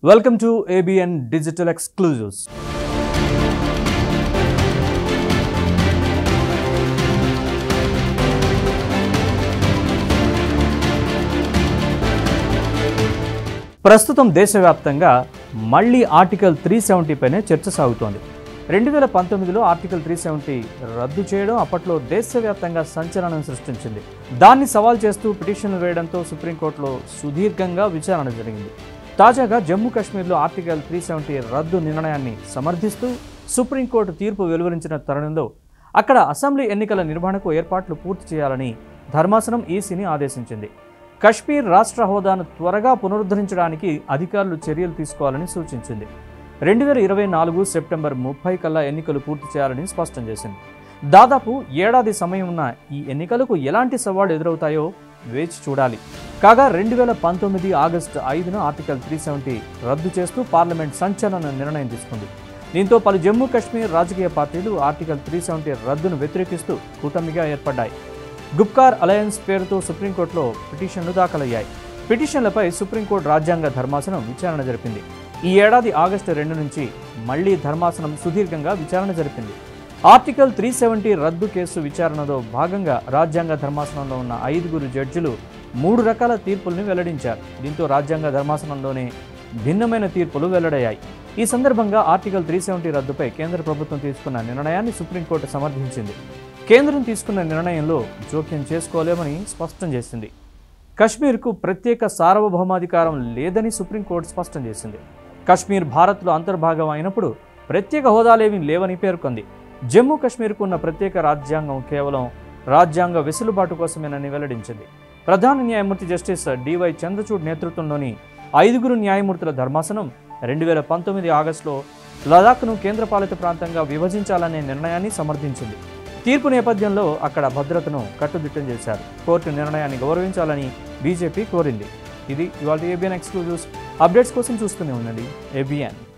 welcome to ABN digital exclusives ప్రస్తుతం దేశవ్యాప్తంగా మళ్ళీ ఆర్టికల్ త్రీ సెవెంటీ పైనే చర్చ సాగుతోంది రెండు వేల పంతొమ్మిదిలో ఆర్టికల్ త్రీ సెవెంటీ రద్దు చేయడం అప్పట్లో దేశవ్యాప్తంగా సంచలనం సృష్టించింది దాన్ని సవాల్ చేస్తూ పిటిషన్లు వేయడంతో సుప్రీంకోర్టులో సుదీర్ఘంగా విచారణ జరిగింది తాజాగా జమ్మూ కాశ్మీర్లో ఆర్టికల్ త్రీ సెవెంటీ రద్దు నిర్ణయాన్ని సమర్థిస్తూ సుప్రీంకోర్టు తీర్పు వెలువరించిన తరుణంలో అక్కడ అసెంబ్లీ ఎన్నికల నిర్వహణకు ఏర్పాట్లు పూర్తి చేయాలని ధర్మాసనం ఈసీని ఆదేశించింది కశ్మీర్ రాష్ట్ర హోదాను త్వరగా పునరుద్ధరించడానికి అధికారులు చర్యలు తీసుకోవాలని సూచించింది రెండు వేల ఇరవై నాలుగు సెప్టెంబర్ ముప్పై కల్లా ఎన్నికలు పూర్తి చేయాలని స్పష్టం చేసింది దాదాపు ఏడాది సమయం ఉన్న ఈ ఎన్నికలకు ఎలాంటి సవాళ్లు ఎదురవుతాయో వేచి చూడాలి కాగా రెండు వేల పంతొమ్మిది ఆగస్టు ఐదున ఆర్టికల్ త్రీ సెవెంటీ రద్దు చేస్తూ పార్లమెంట్ సంచలన నిర్ణయం తీసుకుంది దీంతో పలు జమ్మూ కాశ్మీర్ రాజకీయ పార్టీలు ఆర్టికల్ త్రీ సెవెంటీ రద్దును వ్యతిరేకిస్తూ కూటమిగా ఏర్పడ్డాయి గుప్కార్ అలయన్స్ పేరుతో సుప్రీంకోర్టులో పిటిషన్లు దాఖలయ్యాయి పిటిషన్లపై సుప్రీంకోర్టు రాజ్యాంగ ధర్మాసనం విచారణ జరిపింది ఈ ఏడాది ఆగస్టు రెండు నుంచి మళ్లీ ధర్మాసనం సుదీర్ఘంగా విచారణ జరిపింది ఆర్టికల్ త్రీ సెవెంటీ రద్దు కేసు విచారణలో భాగంగా రాజ్యాంగ ధర్మాసనంలో ఉన్న ఐదుగురు జడ్జిలు మూడు రకాల తీర్పుల్ని వెల్లడించారు దీంతో రాజ్యాంగ ధర్మాసనంలోనే భిన్నమైన తీర్పులు వెల్లడయ్యాయి ఈ సందర్భంగా ఆర్టికల్ త్రీ సెవెంటీ రద్దుపై కేంద్ర ప్రభుత్వం తీసుకున్న నిర్ణయాన్ని సుప్రీంకోర్టు సమర్థించింది కేంద్రం తీసుకున్న నిర్ణయంలో జోక్యం చేసుకోలేమని స్పష్టం చేసింది కశ్మీర్కు ప్రత్యేక సార్వభౌమాధికారం లేదని సుప్రీంకోర్టు స్పష్టం చేసింది కశ్మీర్ భారత్లో అంతర్భాగం అయినప్పుడు ప్రత్యేక హోదాలేమీ లేవని పేర్కొంది జమ్మూ కశ్మీర్కు ఉన్న ప్రత్యేక రాజ్యాంగం కేవలం రాజ్యాంగ వెసులుబాటు కోసమేనని వెల్లడించింది ప్రధాన న్యాయమూర్తి జస్టిస్ డివై చంద్రచూడ్ నేతృత్వంలోని ఐదుగురు న్యాయమూర్తుల ధర్మాసనం రెండు వేల పంతొమ్మిది ఆగస్టులో లదాఖ్ను కేంద్రపాలిత ప్రాంతంగా విభజించాలనే నిర్ణయాన్ని సమర్థించింది తీర్పు నేపథ్యంలో అక్కడ భద్రతను కట్టుదిట్టం చేశారు కోర్టు నిర్ణయాన్ని గౌరవించాలని బీజేపీ కోరింది ఇది ఇవాళ ఏబిఎన్ ఎక్స్క్లూజివ్స్ అప్డేట్స్ కోసం చూస్తూనే ఉండండి ఏబిఎన్